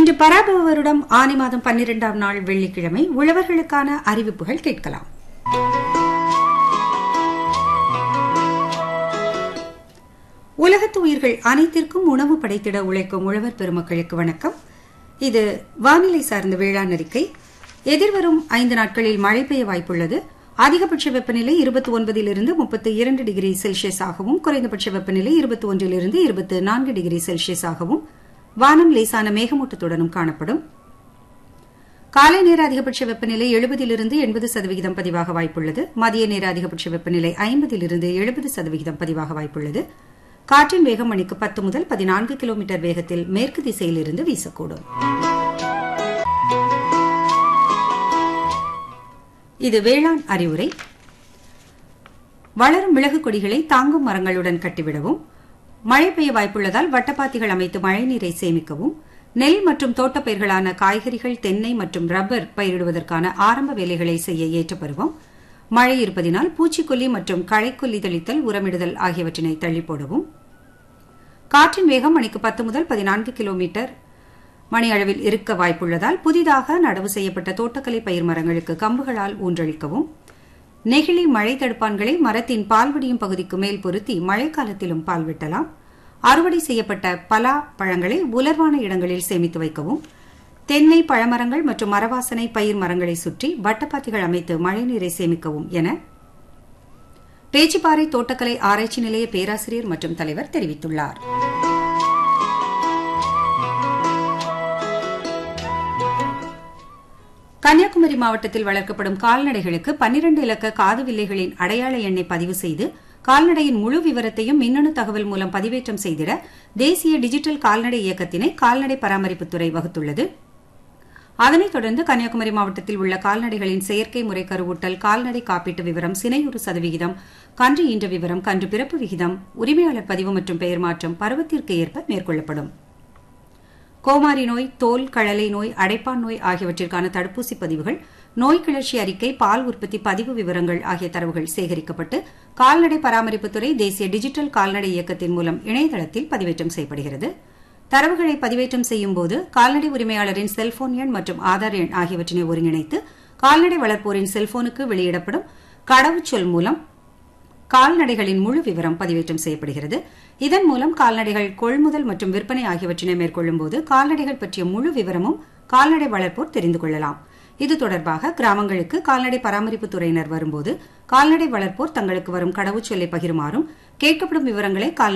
இன்று பராபவ வருடம் ஆனி மாதம் பன்னிரெண்டாம் நாள் வெள்ளிக்கிழமை உழவர்களுக்கான அறிவிப்புகள் கேட்கலாம் உலகத்து உயிர்கள் அனைத்திற்கும் உணவு படைத்திட உழைக்கும் உழவர் பெருமக்களுக்கு வணக்கம் இது வானிலை சார்ந்த வேளாண் அறிக்கை எதிர்வரும் ஐந்து நாட்களில் மழை பெய்ய வாய்ப்புள்ளது அதிகபட்ச வெப்பநிலை இருபத்தி ஒன்பதிலிருந்து முப்பத்தி இரண்டு டிகிரி செல்சியஸ் ஆகவும் குறைந்தபட்ச வெப்பநிலை இருபத்தி ஒன்றிலிருந்து இருபத்தி நான்கு டிகிரி செல்சியஸ் ஆகவும் வானம் லேசான மேகமூட்டத்துடனும் காணப்படும் காலை நேர அதிகபட்ச வெப்பநிலை எழுபதிலிருந்து எண்பது சதவிகிதம் பதிவாக வாய்ப்புள்ளது மதிய நேர அதிகபட்ச வெப்பநிலை ஐம்பதிலிருந்து எழுபது சதவிகிதம் பதிவாக வாய்ப்புள்ளது காற்றின் வேகம் மணிக்கு பத்து முதல் பதினான்கு கிலோமீட்டர் வேகத்தில் மேற்கு திசையிலிருந்து வீசக்கூடும் இது வேளாண் அறிவுரை வளரும் மிளகு கொடிகளை தாங்கும் மரங்களுடன் கட்டிவிடவும் மழை பெய்ய வாய்ப்புள்ளதால் வட்டப்பாத்திகள் அமைத்து மழைநீரை சேமிக்கவும் நெல் மற்றும் தோட்டப்பயிர்களான காய்கறிகள் தென்னை மற்றும் ரப்பர் பயிரிடுவதற்கான ஆரம்ப வேலைகளை செய்ய ஏற்ற பருவம் மழை இருப்பதினால் பூச்சிக்கொல்லி மற்றும் களைக்கொல்லி தெளித்தல் உரமிடுதல் ஆகியவற்றினை தள்ளி போடவும் காற்றின் வேகம் மணிக்கு பத்து முதல் பதினான்கு கிலோமீட்டர் மணி அளவில் இருக்க வாய்ப்புள்ளதால் புதிதாக நடவு செய்யப்பட்ட தோட்டக்கலை பயிர் மரங்களுக்கு கம்புகளால் ஊன்றளிக்கவும் நெகிழி மழை தடுப்பான்களை மரத்தின் பால்வடியும் பகுதிக்கு மேல் பொருத்தி மழைக்காலத்திலும் பால் வெட்டலாம் அறுவடை செய்யப்பட்ட பலா பழங்களை உலர்வான இடங்களில் சேமித்து வைக்கவும் தென்னை பழமரங்கள் மற்றும் மரவாசனை பயிர் மரங்களை சுற்றி வட்டப்பாத்திகள் அமைத்து மழைநீரை சேமிக்கவும் என பேச்சிப்பாறை தோட்டக்கலை ஆராய்ச்சி நிலைய பேராசிரியர் மற்றும் தலைவர் தெரிவித்துள்ளார் கன்னியாகுமரி மாவட்டத்தில் வளர்க்கப்படும் கால்நடைகளுக்கு பன்னிரண்டு இலக்க காது வில்லைகளின் அடையாள எண்ணை பதிவு செய்து கால்நடையின் முழு விவரத்தையும் மின்னணு தகவல் மூலம் பதிவேற்றம் செய்திட தேசிய டிஜிட்டல் கால்நடை இயக்கத்தினை கால்நடை பராமரிப்புத்துறை வகுத்துள்ளது அதனைத் தொடர்ந்து கன்னியாகுமரி மாவட்டத்தில் உள்ள கால்நடைகளின் செயற்கை முறை கருவூட்டல் கால்நடை காப்பீட்டு விவரம் சினையுறு சதவிகிதம் கன்று ஈன்ற விவரம் கன்று பிறப்பு விகிதம் உரிமையாளர் பதிவு மற்றும் பெயர் மாற்றம் பருவத்திற்கு ஏற்ப மேற்கொள்ளப்படும் கோமாரி நோய் தோல் கழலை நோய் அடைப்பான் நோய் ஆகியவற்றிற்கான தடுப்பூசி பதிவுகள் நோய் கிளர்ச்சி அறிக்கை பால் உற்பத்தி பதிவு விவரங்கள் ஆகிய தரவுகள் சேகரிக்கப்பட்டு கால்நடை பராமரிப்புத்துறை தேசிய டிஜிட்டல் கால்நடை இயக்கத்தின் மூலம் இணையதளத்தில் பதிவேற்றம் செய்யப்படுகிறது தரவுகளை பதிவேற்றம் செய்யும் போது கால்நடை உரிமையாளரின் செல்போன் எண் மற்றும் ஆதார் எண் ஆகியவற்றினை ஒருங்கிணைத்து கால்நடை வளர்ப்போரின் செல்போனுக்கு வெளியிடப்படும் கடவுச்சொல் மூலம் கால்நடைகளின் முழு விவரம் பதிவேற்றம் செய்யப்படுகிறது இதன் மூலம் கால்நடைகள் கொள்முதல் மற்றும் விற்பனை ஆகியவற்றினை மேற்கொள்ளும் போது கால்நடைகள் பற்றிய முழு விவரமும் கால்நடை வளர்ப்போர் தெரிந்து கொள்ளலாம் இது தொடர்பாக கிராமங்களுக்கு கால்நடை பராமரிப்பு துறையினர் வரும்போது கால்நடை வளர்ப்போர் தங்களுக்கு வரும் கடவுச்சொல்லை பகிருமாறும் கேட்கப்படும் விவரங்களை கால்நடை